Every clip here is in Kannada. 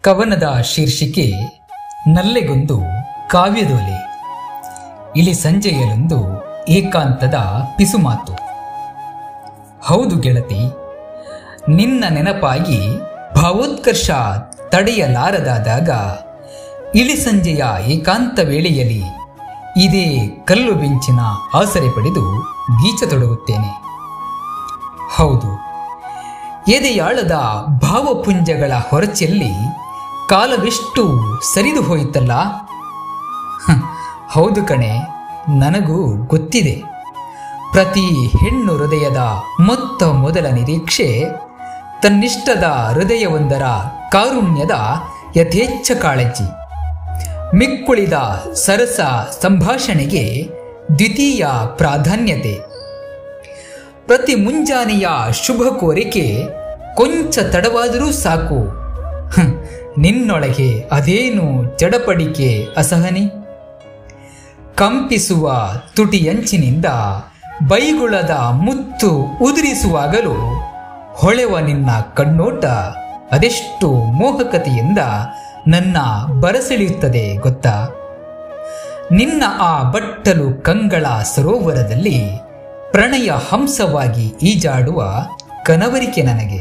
ಕವನದ ಶೀರ್ಷಿಕೆ ನಲ್ಲೆಗೊಂದು ಕಾವ್ಯದೋಲೆ ಇಳಿ ಸಂಜೆಯಲೊಂದು ಏಕಾಂತದ ಪಿಸುಮಾತು ಹೌದು ಗೆಳತಿ ನಿನ್ನ ನೆನಪಾಗಿ ಭಾವೋತ್ಕರ್ಷ ತಡೆಯಲಾರದಾದಾಗ ಇಳಿ ಸಂಜೆಯ ಏಕಾಂತ ವೇಳೆಯಲ್ಲಿ ಇದೇ ಕಲ್ಲು ಬೆಂಚಿನ ಆಸರೆ ಪಡೆದು ಗೀಚತೊಡಗುತ್ತೇನೆ ಹೌದು ಎದೆಯಾಳದ ಭಾವಪುಂಜಗಳ ಹೊರಚೆಲ್ಲಿ ಕಾಲವೆಷ್ಟು ಸರಿದು ಹೋಯಿತಲ್ಲ ಹ, ಹೌದು ಕಣೆ ನನಗೂ ಗೊತ್ತಿದೆ ಪ್ರತಿ ಹೆಣ್ಣು ಹೃದಯದ ಮೊತ್ತ ಮೊದಲ ನಿರೀಕ್ಷೆ ತನ್ನಿಷ್ಟದ ಹೃದಯವೊಂದರ ಕಾರುಣ್ಯದ ಯಥೇಚ್ಛ ಕಾಳಜಿ ಮಿಕ್ಕುಳಿದ ಸರಸ ಸಂಭಾಷಣೆಗೆ ದ್ವಿತೀಯ ಪ್ರಾಧಾನ್ಯತೆ ಪ್ರತಿ ಮುಂಜಾನೆಯ ಶುಭ ಕೋರಿಕೆ ಕೊಂಚ ತಡವಾದರೂ ಸಾಕು ಹ್ಮ್, ನಿನ್ನೊಳಗೆ ಅದೇನು ಚಡಪಡಿಕೆ ಅಸಹನಿ ಕಂಪಿಸುವ ತುಟಿಯಂಚಿನಿಂದ ಬೈಗುಳದ ಮುತ್ತು ಉದುರಿಸುವಾಗಲೂ ಹೊಳೆವ ನಿನ್ನ ಕಣ್ಣೋಟ ಅದೆಷ್ಟು ಮೋಹಕತೆಯಿಂದ ನನ್ನ ಬರಸೆಳೆಯುತ್ತದೆ ಗೊತ್ತಾ ನಿನ್ನ ಆ ಬಟ್ಟಲು ಕಂಗಳ ಸರೋವರದಲ್ಲಿ ಪ್ರಣಯ ಹಂಸವಾಗಿ ಈಜಾಡುವ ಕನವರಿಕೆ ನನಗೆ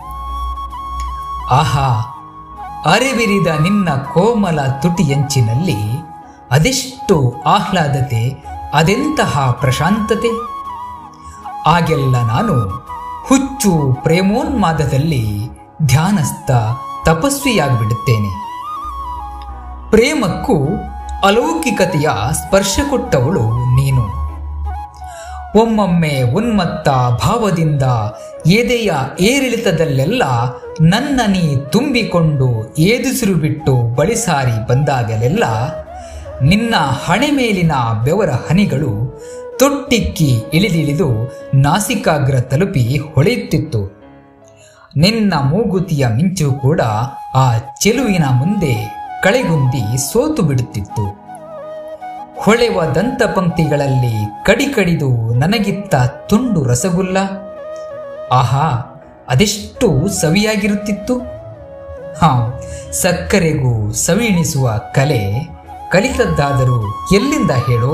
ಆಹಾ ಅರೆವಿರಿದ ನಿನ್ನ ಕೋಮಲ ತುಟಿಯಂಚಿನಲ್ಲಿ ಅದೆಷ್ಟು ಆಹ್ಲಾದತೆ ಅದೆಂತಹ ಪ್ರಶಾಂತತೆ ಆಗೆಲ್ಲ ನಾನು ಹುಚ್ಚು ಪ್ರೇಮೋನ್ಮಾದದಲ್ಲಿ ಧ್ಯಾನಸ್ಥ ತಪಸ್ವಿಯಾಗ್ಬಿಡುತ್ತೇನೆ ಪ್ರೇಮಕ್ಕೂ ಅಲೌಕಿಕತೆಯ ಸ್ಪರ್ಶ ಕೊಟ್ಟವಳು ನೀನು ಒಮ್ಮೊಮ್ಮೆ ಉನ್ಮತ್ತ ಭಾವದಿಂದ ಎದೆಯ ಏರಿಳಿತದಲ್ಲೆಲ್ಲ ನನ್ನ ನೀ ತುಂಬಿಕೊಂಡು ಏದುಸಿರು ಬಿಟ್ಟು ಬಳಿಸಾರಿ ಬಂದಾಗಲೆಲ್ಲ ನಿನ್ನ ಹಣೆ ಮೇಲಿನ ಬೆವರ ಹನಿಗಳು ತೊಟ್ಟಿಕ್ಕಿ ಇಳಿದಿಳಿದು ನಾಸಿಕಾಗ್ರ ತಲುಪಿ ಹೊಳೆಯುತ್ತಿತ್ತು ನಿನ್ನ ಮೂಗುತಿಯ ಮಿಂಚು ಕೂಡ ಆ ಚೆಲುವಿನ ಮುಂದೆ ಕಳೆಗುಂದಿ ಸೋತು ಬಿಡುತ್ತಿತ್ತು ಹೊಳೆವ ದಂತ ಪಂಕ್ತಿಗಳಲ್ಲಿ ಕಡಿಕಡಿದು ನನಗಿತ್ತ ತುಂಡು ರಸಗುಲ್ಲ ಆಹಾ ಅದೆಷ್ಟು ಸವಿಯಾಗಿರುತ್ತಿತ್ತು ಹಾ ಸಕ್ಕರೆಗೂ ಸವಿಣಿಸುವ ಕಲೆ ಕಲಿತದ್ದಾದರೂ ಎಲ್ಲಿಂದ ಹೇಳು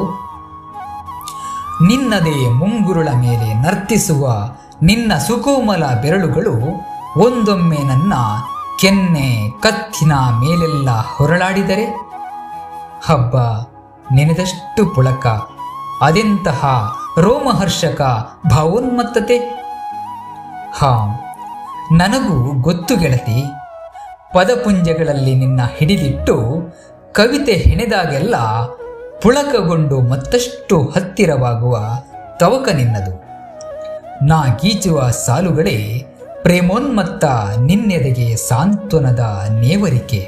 ನಿನ್ನದೇ ಮುಂಗುರುಳ ಮೇಲೆ ನರ್ತಿಸುವ ನಿನ್ನ ಸುಕೋಮಲ ಬೆರಳುಗಳು ಒಂದೊಮ್ಮೆ ನನ್ನ ಕೆನ್ನೆ ಕತ್ತಿನ ಮೇಲೆಲ್ಲ ಹೊರಳಾಡಿದರೆ ಹಬ್ಬ ನೆನೆದಷ್ಟು ಪುಳಕ ಅದೆಂತಹ ರೋಮಹರ್ಷಕ ಭಾವೋನ್ಮತ್ತತೆ ಹಾ ನನಗೂ ಗೊತ್ತು ಗೆಳತಿ ಪದಪುಂಜಗಳಲ್ಲಿ ನಿನ್ನ ಹಿಡಿದಿಟ್ಟು ಕವಿತೆ ಹೆಣೆದಾಗೆಲ್ಲ ಪುಳಕಗೊಂಡು ಮತ್ತಷ್ಟು ಹತ್ತಿರವಾಗುವ ತವಕ ನಿನ್ನದು ನಾ ಗೀಚುವ ಸಾಲುಗಳೇ ಪ್ರೇಮೋನ್ಮತ್ತ ನಿನ್ನೆದೆಗೆ ಸಾಂತ್ವನದ ನೇವರಿಕೆ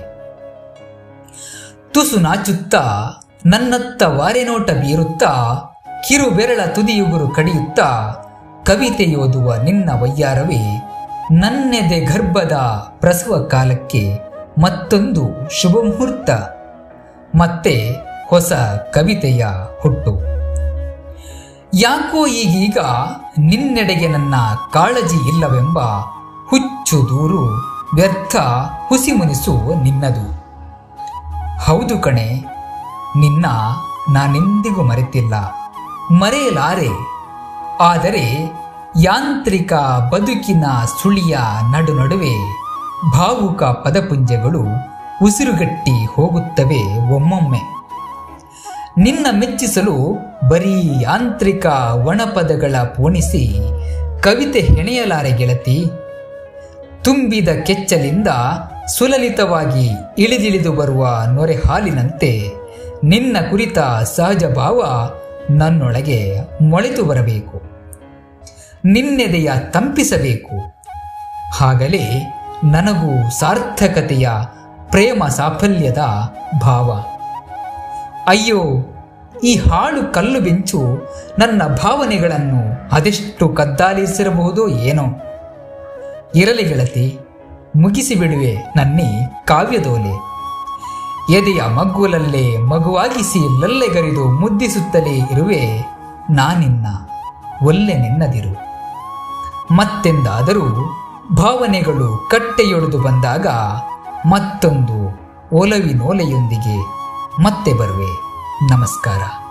ತುಸು ನಾಚುತ್ತಾ ನನ್ನತ್ತ ವಾರೆನೋಟ ಬೀರುತ್ತಾ ಕಿರು ಬೆರಳ ತುದಿಯುಗುರು ಕಡಿಯುತ್ತಾ ಕವಿತೆಯೋದುವ ನಿನ್ನ ವಯ್ಯಾರವೇ ನನ್ನೆದೆ ಗರ್ಭದ ಪ್ರಸವ ಕಾಲಕ್ಕೆ ಮತ್ತೊಂದು ಶುಭ ಮುಹೂರ್ತ ಮತ್ತೆ ಹೊಸ ಕವಿತೆಯ ಹುಟ್ಟು ಯಾಕೋ ಈಗೀಗ ನಿನ್ನೆಡೆಗೆ ನನ್ನ ಕಾಳಜಿ ಇಲ್ಲವೆಂಬ ಹುಚ್ಚು ದೂರು ವ್ಯರ್ಥ ಹುಸಿಮುನಿಸು ನಿನ್ನದು ಹೌದು ಕಣೆ ನಿನ್ನ ನಾನೆಂದಿಗೂ ಮರೆತಿಲ್ಲ ಮರೆಯಲಾರೆ ಆದರೆ ಯಾಂತ್ರಿಕ ಬದುಕಿನ ಸುಳಿಯ ನಡು ನಡುವೆ ಭಾವುಕ ಪದಪುಂಜಗಳು ಉಸಿರುಗಟ್ಟಿ ಹೋಗುತ್ತವೆ ಒಮ್ಮೊಮ್ಮೆ ನಿನ್ನ ಮೆಚ್ಚಿಸಲು ಬರೀ ಯಾಂತ್ರಿಕ ಒಣಪದಗಳ ಪೋಣಿಸಿ ಕವಿತೆ ಹೆಣೆಯಲಾರೆ ಗೆಳತಿ ತುಂಬಿದ ಕೆಚ್ಚಲಿಂದ ಸುಲಲಿತವಾಗಿ ಇಳಿದಿಳಿದು ಬರುವ ನೊರೆ ಹಾಲಿನಂತೆ ನಿನ್ನ ಕುರಿತ ಸಹಜ ಭಾವ ನನ್ನೊಳಗೆ ಮೊಳೆತು ಬರಬೇಕು ನಿನ್ನೆದೆಯ ತಂಪಿಸಬೇಕು ಹಾಗಲೇ ನನಗೂ ಸಾರ್ಥಕತೆಯ ಪ್ರೇಮ ಸಾಫಲ್ಯದ ಭಾವ ಅಯ್ಯೋ ಈ ಹಾಳು ಕಲ್ಲು ಬೆಂಚು ನನ್ನ ಭಾವನೆಗಳನ್ನು ಅದೆಷ್ಟು ಕದ್ದಾಲಿಸಿರಬಹುದೋ ಏನೋ ಇರಲಿ ಗೆಳತಿ ಮುಗಿಸಿ ಬಿಡುವೆ ನನ್ನಿ ಕಾವ್ಯದೋಲೆ ಎದೆಯ ಮಗ್ಗುಲಲ್ಲೇ ಮಗುವಾಗಿಸಿ ಲಲ್ಲೆಗರಿದು ಮುದ್ದಿಸುತ್ತಲೇ ಇರುವೆ ನಾನಿನ್ನ ಒಲ್ಲೆ ನಿನ್ನದಿರು ಮತ್ತೆಂದಾದರೂ ಭಾವನೆಗಳು ಕಟ್ಟೆಯೊಡೆದು ಬಂದಾಗ ಮತ್ತೊಂದು ಒಲವಿನೋಲೆಯೊಂದಿಗೆ ಮತ್ತೆ ಬರುವೆ ನಮಸ್ಕಾರ